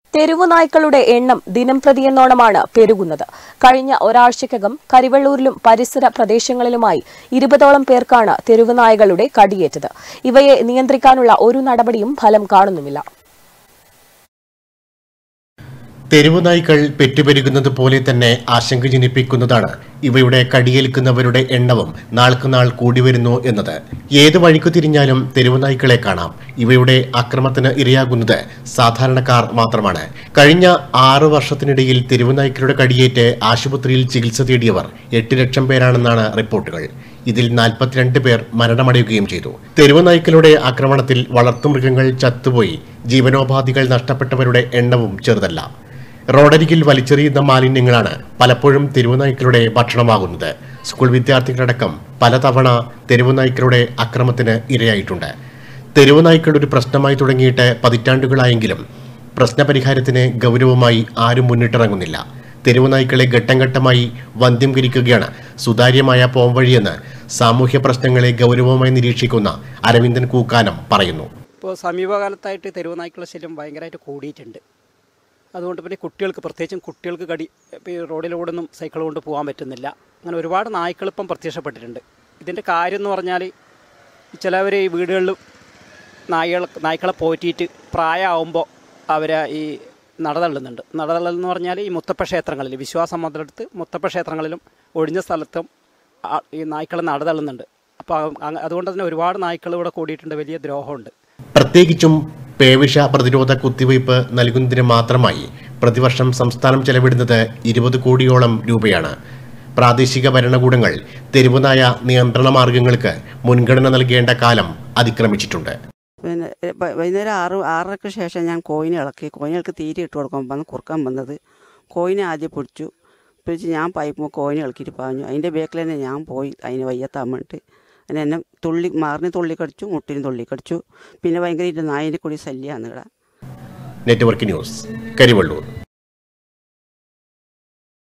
തെരുവു നായ്ക്കളുടെ എണ്ണം ദിനം പ്രതിയെന്നോണമാണ് പെരുകുന്നത് കഴിഞ്ഞ ഒരാഴ്ചക്കകം കരിവെള്ളൂരിലും പരിസര പ്രദേശങ്ങളിലുമായി ഇരുപതോളം പേർക്കാണ് തെരുവു നായകളുടെ കടിയേറ്റത് ഇവയെ നിയന്ത്രിക്കാനുള്ള ഒരു നടപടിയും ഫലം കാണുന്നുമില്ല തെരുവു നായ്ക്കൾ പെറ്റുപെരുകുന്നത് പോലെ തന്നെ ആശങ്ക ജനിപ്പിക്കുന്നതാണ് ഇവയുടെ കടിയേൽക്കുന്നവരുടെ എണ്ണവും നാൾക്കുനാൾ കൂടി വരുന്നു എന്നത് ഏത് വഴിക്കു തിരിഞ്ഞാലും തെരുവു നായ്ക്കളെ കാണാം ഇവയുടെ അക്രമത്തിന് ഇരയാകുന്നത് സാധാരണക്കാർ മാത്രമാണ് കഴിഞ്ഞ ആറു വർഷത്തിനിടയിൽ തെരുവു നായ്ക്കളുടെ കടിയേറ്റ് ആശുപത്രിയിൽ ചികിത്സ തേടിയവർ എട്ട് ലക്ഷം പേരാണെന്നാണ് റിപ്പോർട്ടുകൾ ഇതിൽ നാൽപ്പത്തിരണ്ട് പേർ മരണമടയുകയും ചെയ്തു തെരുവു നായ്ക്കളുടെ ആക്രമണത്തിൽ വളർത്തുമൃഗങ്ങൾ ചത്തുപോയി ജീവനോപാധികൾ നഷ്ടപ്പെട്ടവരുടെ എണ്ണവും ചെറുതല്ല റോഡരികിൽ വലിച്ചെറിയുന്ന മാലിന്യങ്ങളാണ് പലപ്പോഴും തെരുവുനായ്ക്കളുടെ ഭക്ഷണമാകുന്നത് സ്കൂൾ വിദ്യാർത്ഥികളടക്കം പലതവണ തെരുവുനായ്ക്കളുടെ അക്രമത്തിന് ഇരയായിട്ടുണ്ട് തെരുവുനായ്ക്കൾ ഒരു പ്രശ്നമായി തുടങ്ങിയിട്ട് പതിറ്റാണ്ടുകളായെങ്കിലും പ്രശ്നപരിഹാരത്തിന് ഗൗരവമായി ആരും മുന്നിട്ടിറങ്ങുന്നില്ല തെരുവുനായ്ക്കളെ ഘട്ടം ഘട്ടമായി വന്ധ്യംകരിക്കുകയാണ് സുതാര്യമായ പോംവഴിയെന്ന് സാമൂഹ്യ പ്രശ്നങ്ങളെ ഗൗരവമായി നിരീക്ഷിക്കുന്ന അരവിന്ദൻ കൂക്കാനം പറയുന്നു ഇപ്പോൾ സമീപകാലത്തായിട്ട് തെരുവ് നായ്ക്കളുടെ ശല്യം ഭയങ്കരമായിട്ട് കൂടിയിട്ടുണ്ട് അതുകൊണ്ട് പിന്നെ കുട്ടികൾക്ക് പ്രത്യേകിച്ചും കുട്ടികൾക്ക് കടി ഇപ്പോൾ ഈ റോഡിലൂടെയൊന്നും സൈക്കിൾ കൊണ്ട് പോകാൻ പറ്റുന്നില്ല അങ്ങനെ ഒരുപാട് നായ്ക്കൾ ഇപ്പം പ്രത്യക്ഷപ്പെട്ടിട്ടുണ്ട് ഇതിൻ്റെ കാര്യം എന്ന് പറഞ്ഞാൽ ചിലവർ ഈ വീടുകളിൽ നായ്ക്കൾ നായ്ക്കളെ പോറ്റിയിട്ട് പ്രായമാകുമ്പോൾ അവരെ ഈ നടതള്ളുന്നുണ്ട് നടതള്ളൽ എന്ന് പറഞ്ഞാൽ ഈ മുത്തപ്പ ക്ഷേത്രങ്ങളിൽ വിശ്വാസം മുതലെടുത്ത് മുത്തപ്പ ക്ഷേത്രങ്ങളിലും ഒഴിഞ്ഞ സ്ഥലത്തും ആ- ഈ നായ്ക്കളെ നടതള്ളുന്നുണ്ട് അപ്പോൾ അങ്ങ- അതുകൊണ്ട് തന്നെ ഒരുപാട് നായ്ക്കൾ ഇവിടെ കൂടിയിട്ടുണ്ട് വലിയ ദ്രോഹമുണ്ട് പ്രത്യേകിച്ചും പേവിഷ പ്രതിരോധ കുത്തിവയ്പ് നൽകുന്നതിന് മാത്രമായി പ്രതിവർഷം സംസ്ഥാനം ചെലവിടുന്നത് ഇരുപത് കോടിയോളം രൂപയാണ് പ്രാദേശിക ഭരണകൂടങ്ങൾ തെരുവുനായ നിയന്ത്രണ മാർഗങ്ങൾക്ക് മുൻഗണന നൽകേണ്ട കാലം അതിക്രമിച്ചിട്ടുണ്ട് പിന്നെ എ, വൈ- വൈകുന്നേരം ആറ് ആറരയ്ക്ക് ശേഷം ഞാൻ കോയിനെ ഇളക്കി കോയിനുകൾക്ക് തീരെ ഇട്ട് കൊടുക്കാൻ വന്ന് കുറുക്കാൻ വന്നത് കോയിനെ ആദ്യം പിടിച്ചു പിടിച്ച് ഞാൻ പൈപ്പ് കോയിനെ ഇളക്കിയിട്ട് പാഞ്ഞു അതിൻ്റെ ബേക്കിൽ തന്നെ ഞാൻ പോയി അതിന് വയ്യത്താൻ വേണ്ടിയിട്ട് അതിന് എന്നെ തുള്ളി മാറിന് തുള്ളി കടിച്ചു മുട്ടിന് തുള്ളി കടിച്ചു പിന്നെ ഭയങ്കരമായിട്ട് നായിനെ കൂടി ശല്യമാണ് ഇവിടെ നെറ്റ്വർക്ക് ന്യൂസ് കരിവള്ളൂർ